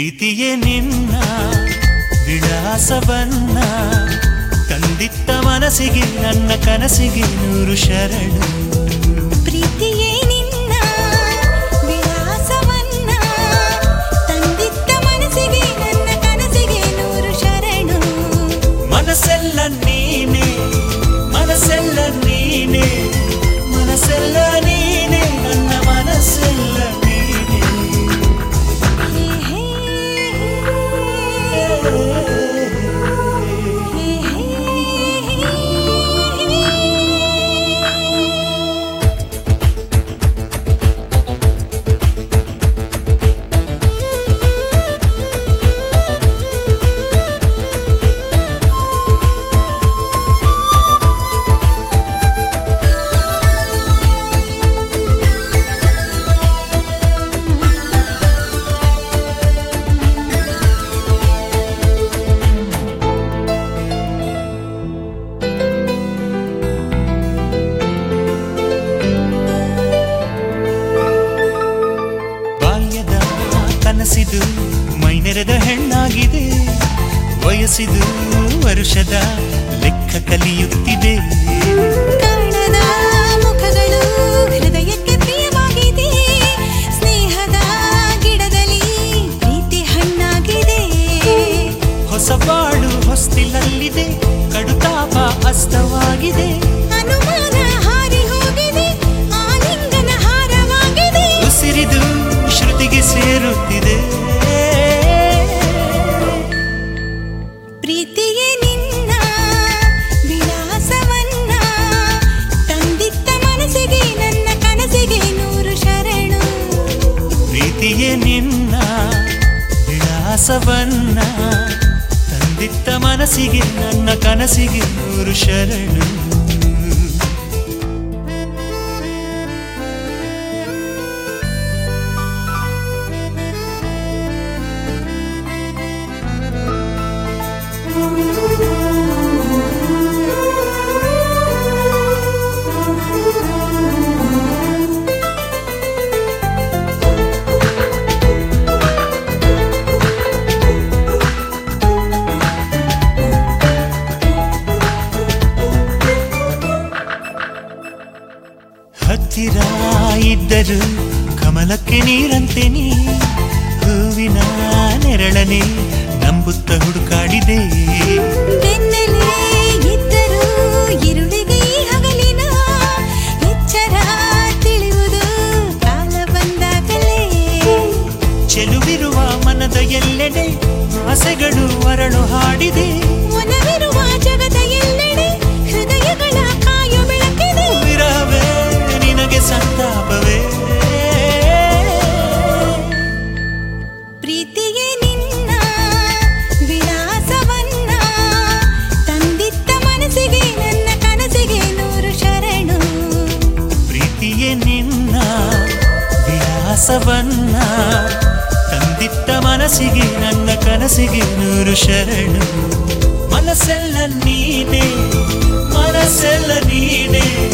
ಪ್ರೀತಿಯೇ ನಿನ್ನ ವಿಳಾಸವನ್ನ ತಂದಿತ್ತ ಮನಸ್ಸಿಗೆ ನನ್ನ ಕನಸಿಗೆ ನೂರು ಶರಣು ಪ್ರೀತಿಯೇ ನಿನ್ನ ವಿಳಾಸವನ್ನ ತಂದಿದ್ದ ಮನಸ್ಸಿಗೆ ನನ್ನ ಕನಸಿಗೆ ನೂರು ಶರಣು ಮನಸ್ಸೆಲ್ಲ ನೀನೆ ಮನಸ್ಸೆಲ್ಲ ನೀನೆ ಮನಸ್ಸೆಲ್ಲ ನೀನೆ ನನ್ನ ಮನಸ್ಸೆಲ್ಲ ನೀನೆ ಹೇ ಹೇ ಬಾಲ್ಯದ ಕನಸಿದು ಮೈನೆರೆದ ಹೆಣ್ಣಾಗಿದೆ ವಯಸ್ಸಿದು ವರುಷದ ಲೆಕ್ಕ ಕಲಿಯುತ್ತಿದೆ ಕಾಣದ ಮುಖಗಳು ಹೃದಯಕ್ಕೆ ಪ್ರಿಯವಾಗಿದೆ ಸ್ನೇಹದ ಗಿಡದಲ್ಲಿ ಪ್ರೀತಿ ಹಣ್ಣಾಗಿದೆ ಹೊಸ ಬಾಳು ಹೊಸ್ತಿಲಲ್ಲಿದೆ ಕಡುತಾಪ ಅಸ್ತವಾಗಿದೆ ಅನುಮಾನ ಹಾರಿ ಹೋಗಿದೆ ಆಲಿಂಗನ ಹಾರವಾಗಿದೆ ಉಸಿರಿದು ಶ್ರುತಿಗೆ ಸೇರುತ್ತಿದೆ ಪ್ರೀತಿಯೇ ನಿನ್ನ ವಿಳಾಸವನ್ನ ತಂದಿದ್ದ ಮನಸ್ಸಿಗೆ ನನ್ನ ಕನಸಿಗೆ ನೂರು ಶರಣು ಪ್ರೀತಿಯೇ ನಿನ್ನ ವಿಳಾಸವನ್ನ ತಂದಿತ್ತ ಮನಸ್ಸಿಗೆ ನನ್ನ ಕನಸಿಗೆ ನೂರು ಶರಣು ಹತ್ತಿರ ಇದ್ದರು ಕಮಲಕ್ಕೆ ನೀರಂತೆ ನೀ ಹೂವಿನ ನೆರಳನೆ ನಂಬುತ್ತ ಹುಡುಕಾಡಿದೆ ಬೆನ್ನಲ್ಲೇ ಇದ್ದರೂ ഇരുಳಿಗೆ ಈ ಹಗಲಿನ ಎಚ್ಚರ ತಿಳಿಯುವುದು ಕಾಲ ಬಂದಾಗಲೇ ಚೆಲುವಿರುವ ಮನದ ಎಲ್ಲೆಡೆ ಆಸೆಗಳು ಅರಳು ಹಾಡಿದೆ ಒನವಿರುವ ಜಗದ ಎಲ್ಲೆಡೆ ಹೃದಯಗಳ ಕಾಯ ಬೆಳಕಿದೆ ವಿರಹವೇ ನಿನಗೆ ಸಂತಾಪವೇ ಪ್ರೀತಿಯೇ ನಿನ್ನ ವಿಳಾಸವನ್ನ ತಂದಿದ್ದ ಮನಸ್ಸಿಗೆ ನನ್ನ ಕನಸಿಗೆ ನೂರು ಶರಣು ಪ್ರೀತಿಯೇ ನಿನ್ನ ವಿಳಾಸವನ್ನ ತಂದಿತ್ತ ಮನಸ್ಸಿಗೆ ನನ್ನ ಕನಸಿಗೆ ನೂರು ಶರಣು ಮನಸ್ಸೆಲ್ಲ ನೀನೆ ಮನಸ್ಸೆಲ್ಲ ನೀನೆ